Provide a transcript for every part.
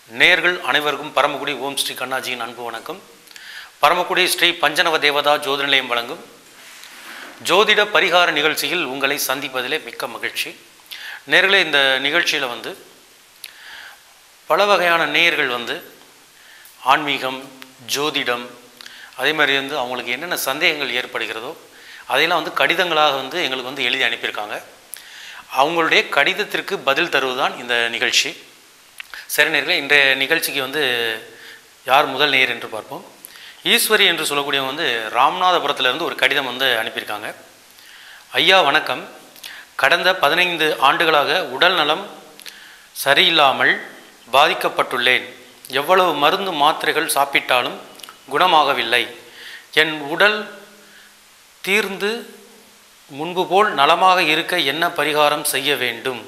நேயர்கள் அனைவருக்கும் பரமக்குடி ஓம் ஸ்ரீ கண்ணாஜியின் அன்பு வணக்கம் பரமக்குடி ஸ்ரீ பஞ்சநவ தேவதா ஜோதி நிலையம் வழங்கும் ஜோதிட பரிகார நிகழ்ச்சியில் உங்களை சந்திப்பதிலே மிக்க மகிழ்ச்சி நேர்களே இந்த நிகழ்ச்சியில் வந்து பல வகையான நேயர்கள் வந்து ஆன்மீகம் ஜோதிடம் அதே மாதிரி வந்து அவங்களுக்கு என்னென்ன சந்தேகங்கள் ஏற்படுகிறதோ அதையெல்லாம் வந்து கடிதங்களாக வந்து எங்களுக்கு வந்து எழுதி அனுப்பியிருக்காங்க அவங்களுடைய கடிதத்திற்கு பதில் தருவதுதான் இந்த நிகழ்ச்சி சரி நேர்களே இன்றைய நிகழ்ச்சிக்கு வந்து யார் முதல் நேயர் என்று பார்ப்போம் ஈஸ்வரி என்று சொல்லக்கூடியவங்க வந்து ராமநாதபுரத்திலிருந்து ஒரு கடிதம் வந்து அனுப்பியிருக்காங்க ஐயா வணக்கம் கடந்த பதினைந்து ஆண்டுகளாக உடல் நலம் சரியில்லாமல் பாதிக்கப்பட்டுள்ளேன் எவ்வளவு மருந்து மாத்திரைகள் சாப்பிட்டாலும் குணமாகவில்லை என் உடல் தீர்ந்து முன்பு போல் நலமாக இருக்க என்ன பரிகாரம் செய்ய வேண்டும்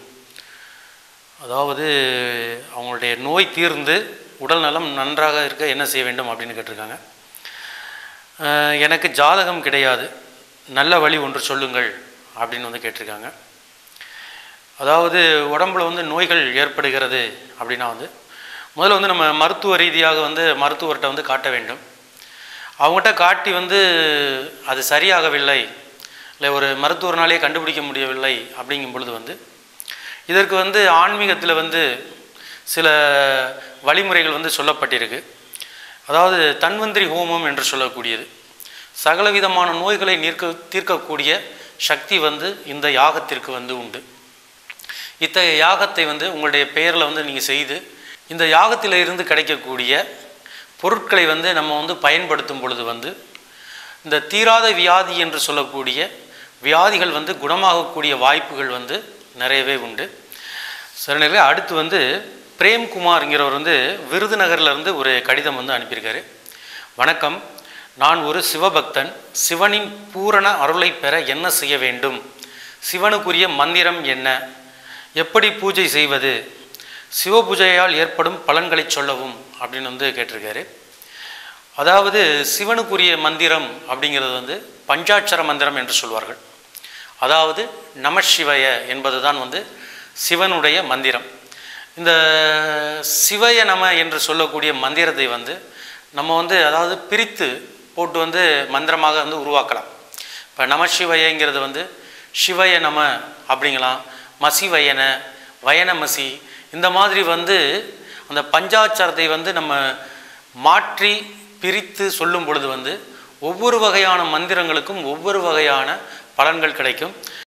அதாவது அவங்களுடைய நோய் தீர்ந்து உடல் நலம் நன்றாக இருக்க என்ன செய்ய வேண்டும் அப்படின்னு கேட்டிருக்காங்க அஹ் எனக்கு ஜாதகம் கிடையாது நல்ல வழி ஒன்று சொல்லுங்கள் அப்படின்னு வந்து கேட்டிருக்காங்க அதாவது உடம்புல வந்து நோய்கள் ஏற்படுகிறது அப்படின்னா வந்து முதல்ல வந்து நம்ம மருத்துவ ரீதியாக வந்து மருத்துவர்கிட்ட வந்து காட்ட வேண்டும் அவங்ககிட்ட காட்டி வந்து அது சரியாகவில்லை இல்லை ஒரு மருத்துவர்னாலே கண்டுபிடிக்க முடியவில்லை அப்படிங்கும் பொழுது வந்து இதற்கு வந்து ஆன்மீகத்தில் வந்து சில வழிமுறைகள் வந்து சொல்லப்பட்டிருக்கு அதாவது தன்வந்திரி ஹோமம் என்று சொல்லக்கூடியது சகலவிதமான நோய்களை நீர்க்க தீர்க்கக்கூடிய சக்தி வந்து இந்த யாகத்திற்கு வந்து உண்டு இத்தகைய யாகத்தை வந்து உங்களுடைய பெயரில் வந்து நீங்கள் செய்து இந்த யாகத்தில் இருந்து கிடைக்கக்கூடிய பொருட்களை வந்து நம்ம வந்து பயன்படுத்தும் பொழுது வந்து இந்த தீராத வியாதி என்று சொல்லக்கூடிய வியாதிகள் வந்து குணமாகக்கூடிய வாய்ப்புகள் வந்து நிறையவே உண்டு சில நேரம் அடுத்து வந்து பிரேம்குமார்ங்கிறவர் வந்து விருதுநகர்ல இருந்து ஒரு கடிதம் வந்து அனுப்பியிருக்காரு வணக்கம் நான் ஒரு சிவபக்தன் சிவனின் பூரண அருளை பெற என்ன செய்ய வேண்டும் சிவனுக்குரிய மந்திரம் என்ன எப்படி பூஜை செய்வது சிவ பூஜையால் ஏற்படும் பலன்களை சொல்லவும் அப்படின்னு வந்து கேட்டிருக்காரு அதாவது சிவனுக்குரிய மந்திரம் அப்படிங்கிறது வந்து பஞ்சாட்சர மந்திரம் என்று சொல்வார்கள் அதாவது நமசிவய என்பது தான் வந்து சிவனுடைய மந்திரம் இந்த சிவய நம என்று சொல்லக்கூடிய மந்திரத்தை வந்து நம்ம வந்து அதாவது பிரித்து போட்டு வந்து மந்திரமாக வந்து உருவாக்கலாம் இப்போ நமசிவயங்கிறது வந்து சிவய நம அப்படிங்கலாம் மசிவயன வயனமசி இந்த மாதிரி வந்து அந்த பஞ்சாட்சரத்தை வந்து நம்ம மாற்றி பிரித்து சொல்லும் பொழுது வந்து ஒவ்வொரு வகையான மந்திரங்களுக்கும் ஒவ்வொரு வகையான பலன்கள் கிடைக்கும்